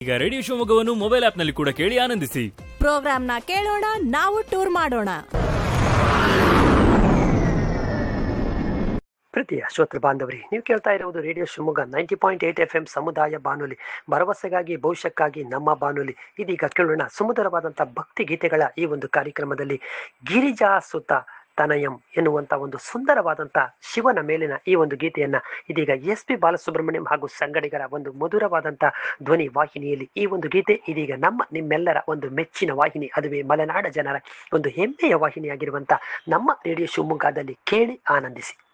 ಈಗ radio ಶಿವಮೊಗ್ಗವನ್ನು mobile ಆಪ್ನಲ್ಲಿ ಕೂಡ ಕೇಳಿ ಆನಂದಿಸಿ ಪ್ರೋಗ್ರಾಮ್ನ ಕೇಳೋಣ ನಾವು ಟೂರ್ ಮಾಡೋಣ ಪ್ರೀತಿಯ ಶ್ರೋತೃ ಬಾಂಧವರಿ ನೀವು ಕೇಳ್ತಾ ಇರುವುದು radio Shivamogga ninety point eight F M ಸಮುದಾಯ ಬಾನುಲಿ ಭರವಸೆಗಾಗಿ ಭವಿಷ್ಯಕ್ಕಾಗಿ ನಮ್ಮ ಬಾನುಲಿ ಇದೀಗ ಕೇಳೋಣ ಸುಮಧುರವಾದಂಥ ಭಕ್ತಿ ಗೀತೆಗಳ ಈ ಒಂದು ಕಾರ್ಯಕ್ರಮದಲ್ಲಿ ಗಿರಿಜಾ ಸುತ ತನಯಂ ಎನ್ನುವಂಥ ಒಂದು ಸುಂದರವಾದಂಥ ಶಿವನ ಮೇಲಿನ ಈ ಒಂದು ಗೀತೆಯನ್ನ ಇದೀಗ ಎಸ್ ಪಿ ಬಾಲಸುಬ್ರಹ್ಮಣ್ಯಂ ಹಾಗೂ ಸಂಗಡಿಗರ ಒಂದು ಮಧುರವಾದಂಥ ಧ್ವನಿ ವಾಹಿನಿಯಲ್ಲಿ ಈ ಒಂದು ಗೀತೆ ಇದೀಗ ನಮ್ಮ ನಿಮ್ಮೆಲ್ಲರ ಒಂದು ಮೆಚ್ಚಿನ ವಾಹಿನಿ ಅದುವೇ ಮಲೆನಾಡ ಜನರ ಒಂದು ಹೆಮ್ಮೆಯ ವಾಹಿನಿಯಾಗಿರುವಂಥ ನಮ್ಮ ರೇಡಿಯೋ ಶಿವಮೊಗ್ಗದಲ್ಲಿ ಕೇಳಿ ಆನಂದಿಸಿ